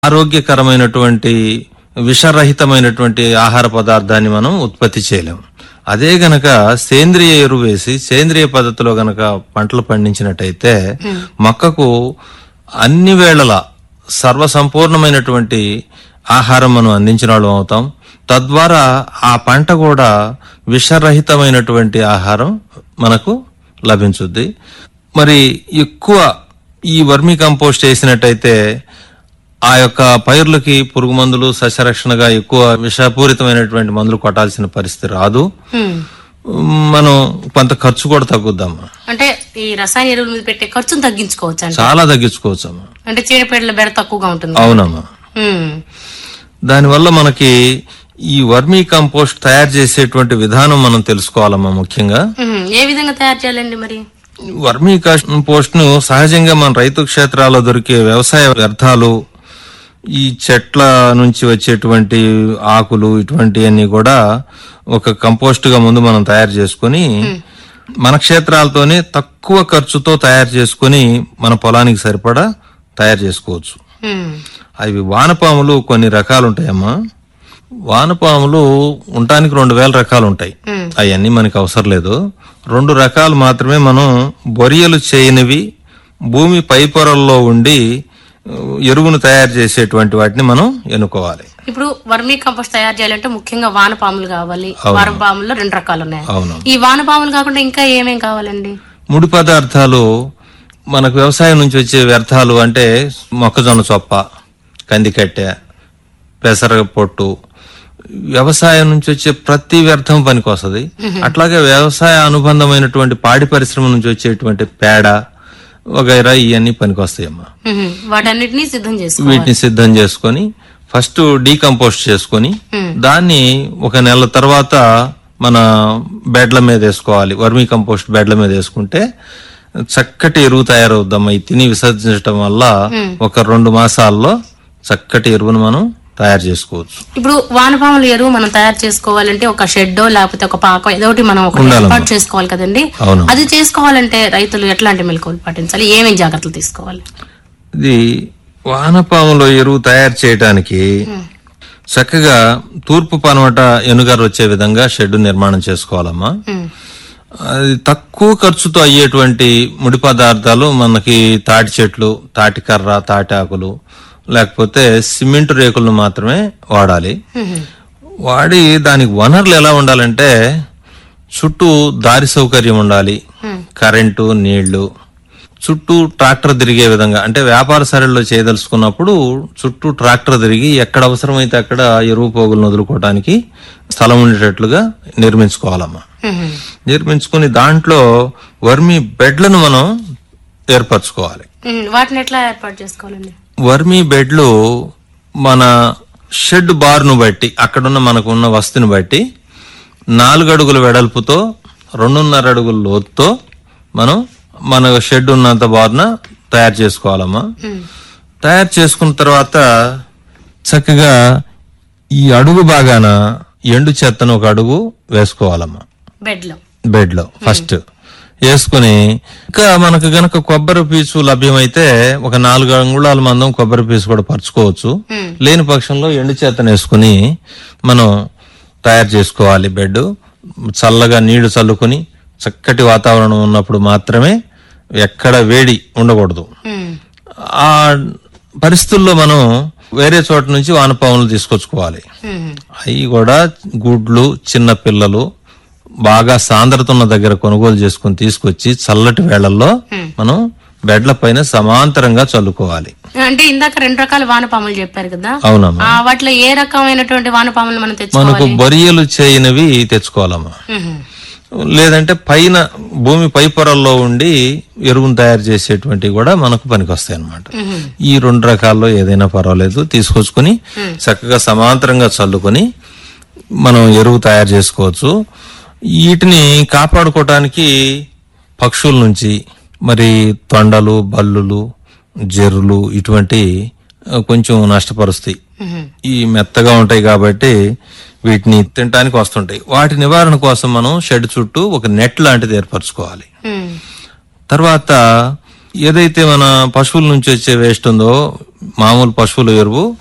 ఆరోగ్యకరమైనటువంటి విషరహితమైనటువంటి ఆహార పదార్థాన్ని మనం ఉత్పత్తి చేయలేం అదే గనక సేంద్రియ ఎరువు వేసి సేంద్రియ పద్ధతిలో గనక పంటలు పండించినట్టయితే మొక్కకు అన్ని వేళల సర్వసంపూర్ణమైనటువంటి ఆహారం మనం అందించిన వాళ్ళం అవుతాం తద్వారా ఆ పంట కూడా విషరహితమైనటువంటి ఆహారం మనకు లభించుద్ది మరి ఎక్కువ ఈ వర్మీ కంపోస్ట్ వేసినట్టయితే ఆ యొక్క పైర్లకి పురుగు మందులు సస్యరక్షణగా ఎక్కువ విషపూరితమైనటువంటి మందులు కొట్టాల్సిన పరిస్థితి రాదు హ్మ్. మనం కొంత ఖర్చు కూడా తగ్గుద్దాం అంటే ఈ రసాయన ఎరువుల మీద పెట్టే ఖర్చును తగ్గించుకోవచ్చు అండి చాలా తగ్గించుకోవచ్చమ్మా అంటే చీడపీడల బెడ తక్కువగా ఉంటుంది అవునమ్మా హ్మ్. దానివల్ల మనకి ఈ వర్మీ కంపోస్ట్ తయారు చేసేటువంటి విధానం మనం తెలుసుకోవాలమ్మా ముఖ్యంగా హ్మ్. ఏ విధంగా తయారు చేయాలండి మరి వర్మీ కంపోస్ట్ ను సహజంగా మన రైతు క్షేత్రాల్లో దొరికే వ్యవసాయ వ్యర్థాలు ఈ చెట్ల నుంచి వచ్చేటువంటి ఆకులు ఇటువంటివన్నీ కూడా ఒక కంపోస్ట్ గా ముందు మనం తయారు చేసుకొని మన క్షేత్రాలతోనే తక్కువ ఖర్చుతో తయారు చేసుకొని మన పొలానికి సరిపడా తయారు చేసుకోవచ్చు హ్మ్. అవి వానపాములు కొన్ని రకాలు ఉంటాయమ్మా వానపాములు ఉండటానికి రెండు వేల రకాలు ఉంటాయి Hmm. అవన్నీ మనకి అవసరం లేదు రెండు రకాలు మాత్రమే మనం బొరియలు చేయనివి భూమి పై పొరల్లో ఉండి ఆ, ఎరువును తయారు చేసేటువంటి వాటిని మనం ఎన్నుకోవాలి ఇప్పుడు వర్మీ కంపోస్ట్ తయారు చేయాలంటే ముఖ్యంగా వానపాములు కావాలి వానపాముల్లో రెండు రకాలు ఉన్నాయి అవును ఈ వానపాములు కాకుండా ఇంకా ఏమేం కావాలండి ముడి పదార్థాలు మనకు వ్యవసాయం నుంచి వచ్చే వ్యర్థాలు అంటే మొక్కజొన్న చొప్ప కందికట్టె పెసర పొట్టు వ్యవసాయం నుంచి వచ్చే ప్రతి వ్యర్థం పనికి వస్తుంది అట్లాగే వ్యవసాయ అనుబంధమైనటువంటి పాడి పరిశ్రమ నుంచి వచ్చేటువంటి పేడ వగైరా ఇవన్నీ పనికి వస్తాయమ్మా హ్మ్. వాటన్నిటిని సిద్ధం చేసుకోవాలి వీటిని సిద్ధం చేసుకొని ఫస్ట్ డీకంపోస్ట్ చేసుకొని దాన్ని ఒక నెల తర్వాత మన బెడ్ల మీద వేసుకోవాలి వర్మీ కంపోస్ట్ బెడ్ల మీద వేసుకుంటే చక్కటి ఎరువు తయారవుద్దమ్మా ఈ తిని విసర్జించడం వల్ల ఒక రెండు మాసాల్లో చక్కటి ఎరువును మనం తయారు చేసుకోవచ్చు ఇప్పుడు వానపాముల ఎరువు మనం తయారు చేసుకోవాలంటే ఒక షెడ్ లేకపోతే ఒక పాకో ఏదో ఒకటి మనం ఒకటి ఉండాలమ్మా. ఏర్పాటు చేసుకోవాలి కదండి అవును అది చేసుకోవాలంటే రైతులు ఎట్లాంటి మెలకువలు పాటించాలి ఏమేం జాగ్రత్తలు తీసుకోవాలి ఇది వానపాములో ఎరువు తయారు చేయడానికి చక్కగా తూర్పు పనవట ఎనుగారు వచ్చే విధంగా షెడ్ నిర్మాణం చేసుకోవాలమ్మా హ్మ్. అది తక్కువ ఖర్చుతో అయ్యేటువంటి ముడి పదార్థాలు మనకి తాటి చెట్లు తాటి కర్ర తాటి ఆకులు లేకపోతే సిమెంట్ రేకులను మాత్రమే వాడాలి హ్మ్. వాడి దానికి వనరులు ఎలా ఉండాలంటే చుట్టూ దారి సౌకర్యం ఉండాలి కరెంటు నీళ్లు చుట్టూ ట్రాక్టర్ తిరిగే విధంగా అంటే వ్యాపార సరళిలో చేయదలుచుకున్నప్పుడు చుట్టూ ట్రాక్టర్ తిరిగి ఎక్కడ అవసరమైతే అక్కడ ఎరువు పోగులను వదులుకోవడానికి స్థలం ఉండేటట్లుగా నిర్మించుకోవాలమ్మా హ్మ్. నిర్మించుకుని దాంట్లో వర్మి బెడ్లను మనం ఏర్పరచుకోవాలి హ్మ్. వాటిని ఎట్లా ఏర్పాటు చేసుకోవాలండి వర్మీ బెడ్లు మన షెడ్ బార్ను బట్టి అక్కడున్న మనకున్న వస్తుని బట్టి నాలుగు అడుగుల వెడల్పుతో రెండున్నర అడుగుల లోతుతో మనం మన షెడ్ ఉన్నంత బార్న తయారు చేసుకోవాలమ్మా హ్మ్. తయారు చేసుకున్న తర్వాత చక్కగా ఈ అడుగు బాగాన ఎండు చెత్తను ఒక అడుగు వేసుకోవాలమ్మా బెడ్ లో బెడ్ లో ఫస్ట్ వేసుకుని ఇంకా మనకు గనక కొబ్బరి పీచు లభ్యమైతే ఒక నాలుగు అంగుళాల మందం కొబ్బరి పీచు కూడా పరుచుకోవచ్చు Hmm. లేని పక్షంలో ఎండు చేతను వేసుకుని మనం తయారు చేసుకోవాలి బెడ్ చల్లగా నీళ్లు చల్లుకుని చక్కటి వాతావరణం ఉన్నప్పుడు మాత్రమే ఎక్కడ వేడి ఉండకూడదు హ్మ్. ఆ పరిస్థితుల్లో మనం వేరే చోట నుంచి వానపాములు తీసుకొచ్చుకోవాలి హ్మ్. అవి కూడా గుడ్లు చిన్న పిల్లలు బాగా సాంద్రత ఉన్న దగ్గర కొనుగోలు చేసుకుని తీసుకొచ్చి చల్లటి వేళల్లో మనం బెడ్ల పైన సమాంతరంగా చల్లుకోవాలి అంటే ఇందాక రెండు రకాల వానపాములు చెప్పారు కదా అవునమ్మా ఆ వాటిలో ఏ రకమైనటువంటి వానపాములు మనం మనకు తెచ్చుకోవాలి బొరియలు చేయనివి తెచ్చుకోవాలమ్మా హ్మ్. లేదంటే పైన భూమి పై పొరల్లో ఉండి ఎరువును తయారు చేసేటువంటివి కూడా మనకు పనికొస్తాయి అన్నమాట హ్మ్. ఈ రెండు రకాల్లో ఏదైనా పర్వాలేదు తీసుకొచ్చుకుని చక్కగా సమాంతరంగా చల్లుకొని మనం ఎరువు తయారు చేసుకోవచ్చు వీటిని కాపాడుకోవటానికి పక్షుల నుంచి మరి తొండలు బల్లులు జెర్రులు ఇటువంటి ఆ, కొంచెం నష్టపరుస్తాయి హ్మ్. ఈ మెత్తగా ఉంటాయి కాబట్టి వీటిని తినడానికి వస్తుంటాయి వాటి నివారణ కోసం మనం షెడ్ చుట్టూ ఒక నెట్ లాంటిది ఏర్పరచుకోవాలి హ్మ్. తర్వాత ఏదైతే మన పశువుల నుంచి వచ్చే వేస్ట్ ఉందో మామూలు పశువుల ఎరువు